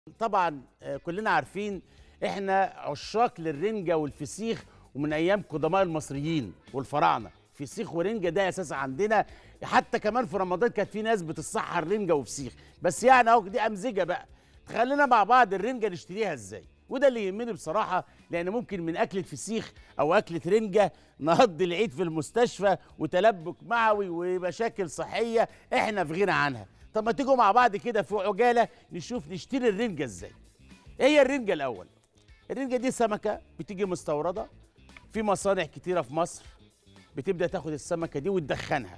طبعا آه، كلنا عارفين احنا عشاق للرنجه والفسيخ ومن ايام قدماء المصريين والفراعنه فسيخ ورنجه ده اساس عندنا حتى كمان في رمضان كانت في ناس بتتصحر رنجه وفسيخ بس يعني اهو دي امزجه بقى خلينا مع بعض الرنجه نشتريها ازاي وده اللي يهمني بصراحه لان ممكن من اكله فسيخ او اكله رنجه نقضي العيد في المستشفى وتلبك معوي ومشاكل صحيه احنا في غنى عنها طب ما تيجوا مع بعض كده في عجاله نشوف نشتري الرنجه ازاي ايه هي الرنجه الاول الرنجه دي سمكه بتيجي مستورده في مصانع كتيره في مصر بتبدا تاخد السمكه دي وتدخنها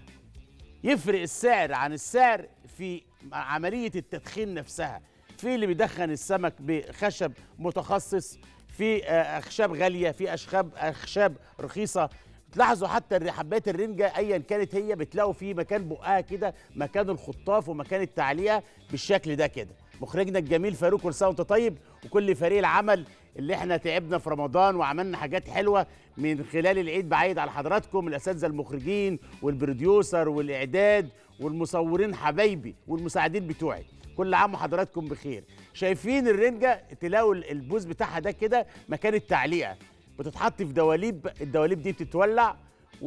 يفرق السعر عن السعر في عمليه التدخين نفسها في اللي بيدخن السمك بخشب متخصص في آه، اخشاب غاليه في اشخاب اخشاب رخيصه تلاحظوا حتى الر- حبات الرنجه ايا كانت هي بتلاقوا في مكان بقها كده مكان الخطاف ومكان التعليقه بالشكل ده كده مخرجنا الجميل فاروق كل سنه وانت طيب وكل فريق العمل اللي احنا تعبنا في رمضان وعملنا حاجات حلوه من خلال العيد بعيد على حضراتكم الاساتذه المخرجين والبروديوسر والاعداد والمصورين حبايبي والمساعدين بتوعي كل عام وحضراتكم بخير شايفين الرنجه تلاقوا ال- البوز بتاعها ده كده مكان التعليقه بتتحط في دواليب الدواليب دي بتتولع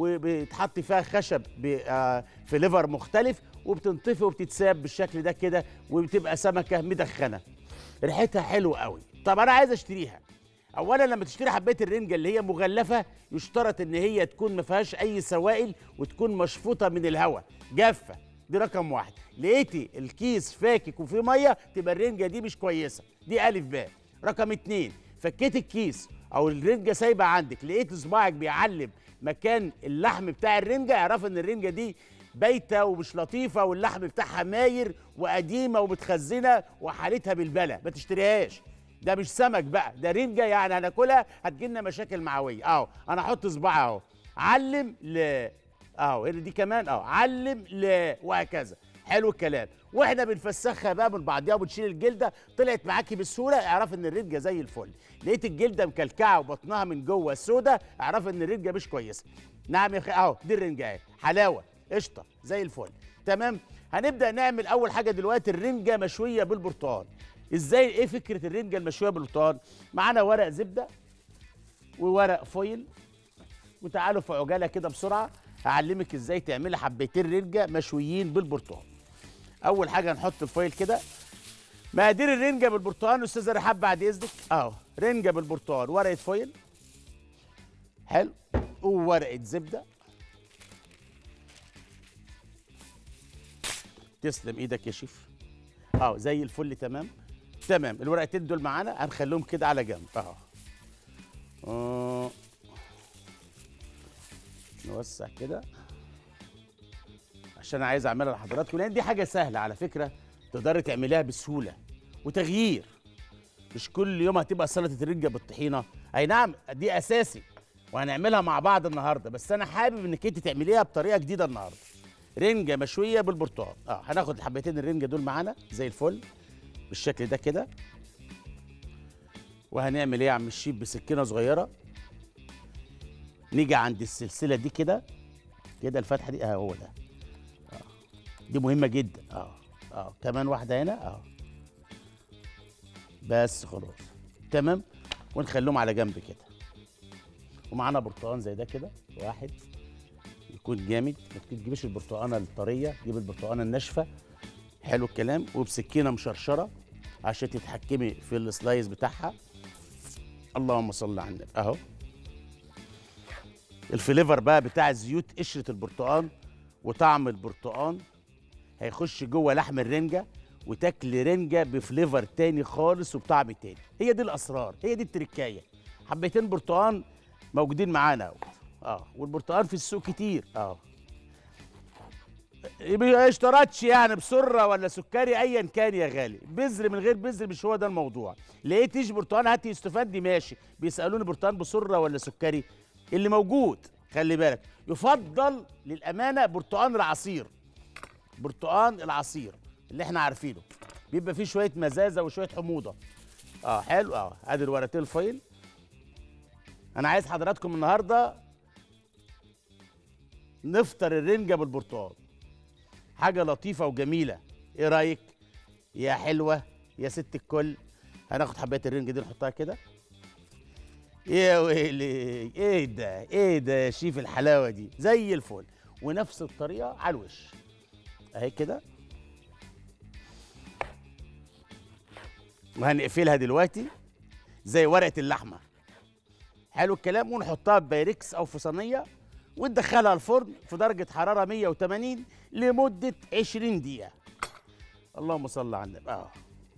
وبيتحط فيها خشب ب- آه، في ليفر مختلف وبتنطفي وبتتساب بالشكل ده كده وبتبقى سمكه مدخنه ريحتها حلوه قوي طب انا عايز اشتريها اولا لما تشتري حبات الرنجه اللي هي مغلفه يشترط ان هي تكون ما فيهاش اي سوائل وتكون مشفوطه من الهواء جافه دي رقم واحد لقيتي الكيس فاكك وفيه ميه تبقى الرنجه دي مش كويسه دي الف باء رقم اتنين فكيت الكيس او الرنجه سايبه عندك لقيت صباعك بيعلم مكان اللحم بتاع الرنجه اعرف ان الرنجه دي بايته ومش لطيفه واللحم بتاعها ماير وقديمه ومتخزنه وحالتها بالبلا ما تشتريهاش ده مش سمك بقى ده رنجه يعني هناكلها هتجيلنا مشاكل معويه اهو انا احط صباعي اهو علم ل اهو هنا دي كمان اهو علم ل وهكذا حلو الكلام واحنا بنفسخها بقى من بعضيها وبنشيل الجلده طلعت معاكي بسهوله اعرف ان الرنجه زي الفل لقيت الجلده مكلكعه وبطنها من جوه سودا اعرف ان الرنجه مش كويسه نعم يا اخي اهو دي الرنجه اهي حلاوه قشطه زي الفل تمام هنبدا نعمل اول حاجه دلوقتي الرنجه مشويه بالبرتقال ازاي ايه فكره الرنجه المشويه بالبرتقال معانا ورق زبده وورق فويل وتعالوا في عجاله كده بسرعه هعلمك ازاي تعملي حبيتين رنجه مشويين بالبرتقال اول حاجه نحط الفويل كده مقادير الرنجه بالبرتقال استاذه رحاب بعد اذنك اهو رنجه بالبرتقال ورقه فويل حلو وورقه زبده تسلم ايدك يا شيف اهو زي الفل تمام تمام الورقتين دول معانا هنخليهم كده على جنب اهو آه. نوسع كده عشان عايز اعملها لحضراتكم لان دي حاجه سهله على فكره تقدري تعمليها بسهوله وتغيير مش كل يوم هتبقى سلطه الرنجه بالطحينه اي نعم دي اساسي وهنعملها مع بعض النهارده بس انا حابب انك انت تعمليها بطريقه جديده النهارده رنجه مشويه بالبرتقال اه هناخد الحبتين الرنجه دول معانا زي الفل بالشكل ده كده وهنعمل ايه يا عم الشيف بسكينه صغيره نيجي عند السلسله دي كده كده الفتحه دي اه هو ده اه دي مهمه جدا اه اه كمان واحده هنا اه بس خلاص تمام ونخليهم على جنب كده ومعانا برتقان زي ده كده واحد يكون جامد ما تجيبش البرتقانه الطريه جيب البرتقانه الناشفه حلو الكلام وبسكينه مشرشره عشان تتحكمي في السلايز بتاعها اللهم صل على النبي اهو الفليفر بقى بتاع الزيوت قشره البرتقان وطعم البرتقان هيخش جوه لحم الرنجه وتاكل رنجه بفليفر تاني خالص وبطعم تاني هي دي الاسرار هي دي التركايه حبيتين برتقان موجودين معانا اهو اه والبرتقان في السوق كتير اه ما اشترطش يعني بسره ولا سكري ايا كان يا غالي بذر من غير بذر مش هو ده الموضوع لقيتيش برتقان هاتي يستفاد دي ماشي بيسالوني برتقان بسره ولا سكري اللي موجود خلي بالك يفضل للامانه برتقان العصير برتقان العصير اللي احنا عارفينه بيبقى فيه شويه مزازه وشويه حموضه اه حلو اه ادي الورقتين الفايل انا عايز حضراتكم النهارده نفطر الرنجه بالبرتقال حاجه لطيفه وجميله ايه رايك يا حلوه يا ست الكل هناخد حبايه الرنجه دي نحطها كده يا ويلي ايه ده ايه ده يا شيف الحلاوه دي زي الفل ونفس الطريقه على الوش اهي كده وهنقفلها دلوقتي زي ورقه اللحمه حلو الكلام ونحطها في بايركس او في صينيه وندخلها الفرن في درجه حراره 180 لمده 20 دقيقه اللهم صل على النبي اهو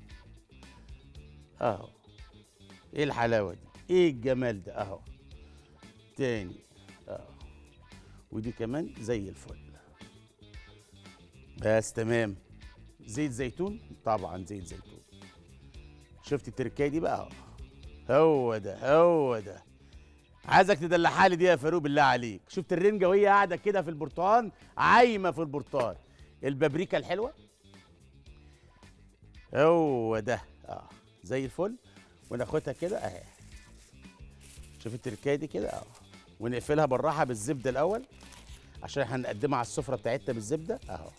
اهو ايه الحلاوه دي ايه الجمال ده اهو تاني اهو ودي كمان زي الفل بس تمام زيت زيتون طبعا زيت زيتون شفت التركايه دي بقى اهو هو ده هو ده عايزك تدلعها لي دي يا فاروق بالله عليك شفت الرنجه وهي قاعده كده في البرتقال عايمه في البرتقال البابريكا الحلوه هو ده اه زي الفل وناخدها كده اهي شوف التركايه دي كده اه ونقفلها بالراحه بالزبده الاول عشان هنقدمها على السفره بتاعتنا بالزبده اهو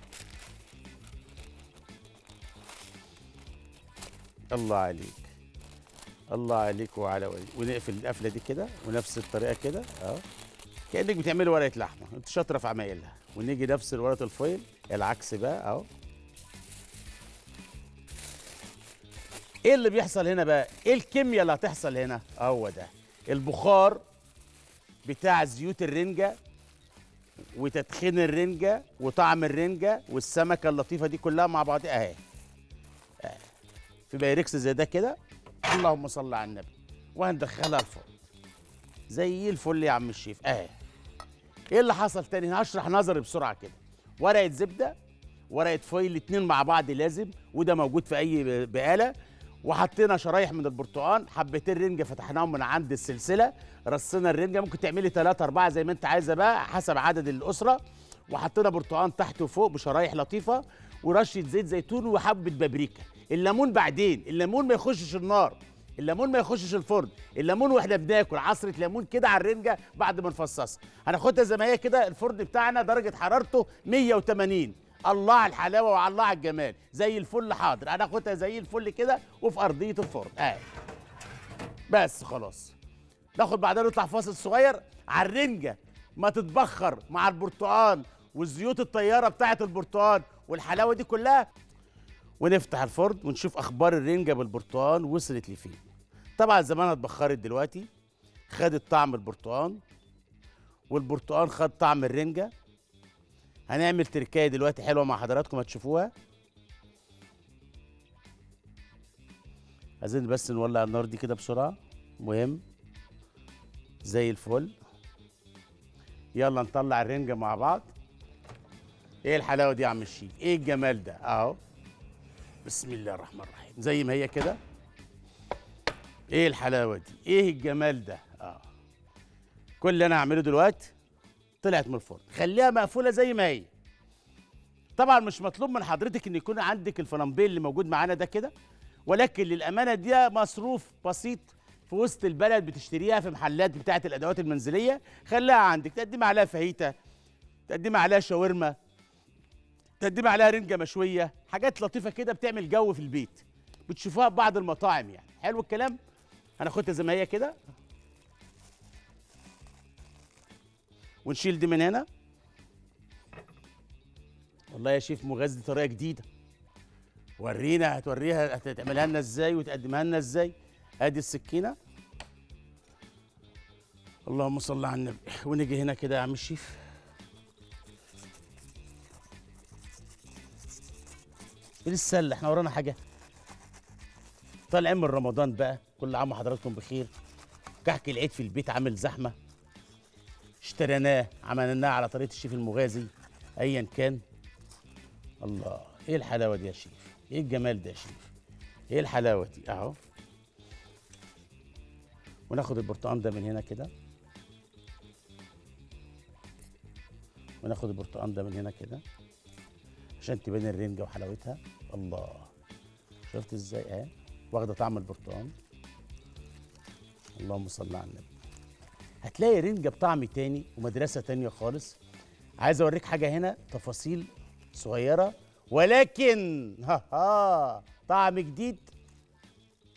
الله عليك الله عليك وعلى ولي ونقفل القفله دي كده ونفس الطريقه كده اهو كانك بتعملي ورقه لحمه انت شاطره في عمايلها ونيجي نفس ورقه الفويل العكس بقى اهو ايه اللي بيحصل هنا بقى ايه الكيمياء اللي هتحصل هنا هو ده البخار بتاع زيوت الرنجه وتدخين الرنجه وطعم الرنجه والسمكه اللطيفه دي كلها مع بعض اهي أهي. في بايركس زي ده كده اللهم صل على النبي وهندخلها الفرن زي الفل يا عم الشيف اهي ايه اللي حصل تاني هشرح نظري بسرعه كده ورقه زبده ورقه فويل الاتنين مع بعض لازم وده موجود في اي بقاله وحطينا شرايح من البرتقال حبتين رنجه فتحناهم من عند السلسله رصينا الرنجه ممكن تعملي 3 4 زي ما انت عايزه بقى حسب عدد الاسره وحطينا برتقال تحت وفوق بشرايح لطيفه ورشه زيت زيتون وحبه بابريكا الليمون بعدين الليمون ما يخشش النار الليمون ما يخشش الفرن الليمون واحنا بناكل عصره ليمون كده على الرنجه بعد ما نفصصها هناخدها زي ما هي كده الفرن بتاعنا درجه حرارته 180 الله على الحلاوه وعلى الله على الجمال زي الفل حاضر هناخدها زي الفل كده وفي ارضيه الفرن اهي بس خلاص ناخد بعدها نطلع فاصل صغير على الرنجه ما تتبخر مع البرتقال والزيوت الطياره بتاعه البرتقال والحلاوه دي كلها ونفتح الفرن ونشوف اخبار الرنجه بالبرتقال وصلت لفين طبعا زمانها اتبخرت دلوقتي خدت طعم البرتقال والبرتقال خد طعم الرنجه هنعمل تركايه دلوقتي حلوه مع حضراتكم هتشوفوها عايزين بس نولع النار دي كده بسرعه مهم زي الفل يلا نطلع الرنجه مع بعض ايه الحلاوه دي يا عم الشيف ايه الجمال ده اهو بسم الله الرحمن الرحيم زي ما هي كده ايه الحلاوه دي ايه الجمال ده اه كل اللي انا هعمله دلوقتي طلعت من الفرن خليها مقفوله زي ما هي طبعا مش مطلوب من حضرتك ان يكون عندك الفلامبيل اللي موجود معانا ده كده ولكن للامانه دي مصروف بسيط في وسط البلد بتشتريها في محلات بتاعه الادوات المنزليه خليها عندك تقدمي عليها فاهيتا تقدمي عليها شاورما تقدمي عليها رنجه مشويه حاجات لطيفه كده بتعمل جو في البيت بتشوفوها في بعض المطاعم يعني حلو الكلام هناخدها زي ما هي كده ونشيل دي من هنا والله يا شيف مغاز دي طريقه جديده ورينا هتوريها هتعملها لنا ازاي وتقدمها لنا ازاي ادي السكينه اللهم صل على النبي ونيجي هنا كده يا عم الشيف ايه السله احنا ورانا حاجه طالعين من رمضان بقى كل عام وحضراتكم بخير كحك العيد في البيت عامل زحمه اشتريناه عملناه على طريقه الشيف المغازي ايا كان الله ايه الحلاوه دي يا شيف ايه الجمال ده يا شيف ايه الحلاوه دي اهو وناخد البرتقال ده من هنا كده وناخد البرتقال ده من هنا كده عشان تبان الرنجه وحلاوتها الله شفت ازاي اهي واخده طعم البرتقال اللهم صل على النبي هتلاقي رنجه بطعم تاني ومدرسه تانيه خالص عايز اوريك حاجه هنا تفاصيل صغيره ولكن ها ها طعم جديد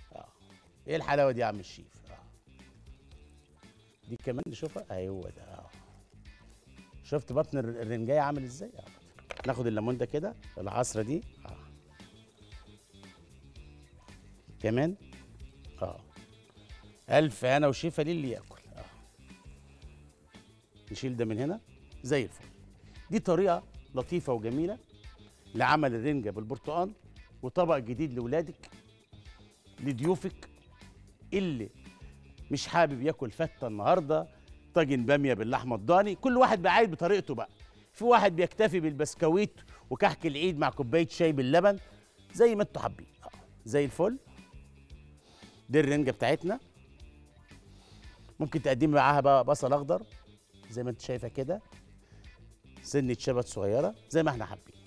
ايه الحلاوه دي يا عم الشيف آه. دي كمان نشوفها ايوه ده اه شفت بطن الر- الرنجايه عامل ازاي اه ناخد الليمون ده كده العصره دي اه كمان اه الف هنا وشفا ليه اللي ياكل اه نشيل ده من هنا زي الفل دي طريقه لطيفه وجميله لعمل الرنجه بالبرتقال وطبق جديد لاولادك لضيوفك اللي مش حابب ياكل فته النهارده طاجن باميه باللحمه الضاني كل واحد بقى عايز بطريقته بقى في واحد بيكتفي بالبسكويت وكحك العيد مع كوبايه شاي باللبن زي ما انتوا حابين آه، زي الفل دي الرنجه بتاعتنا ممكن تقدمي معاها بقى بصل اخضر زي ما انت شايفه كده سنه شبت صغيره زي ما احنا حابين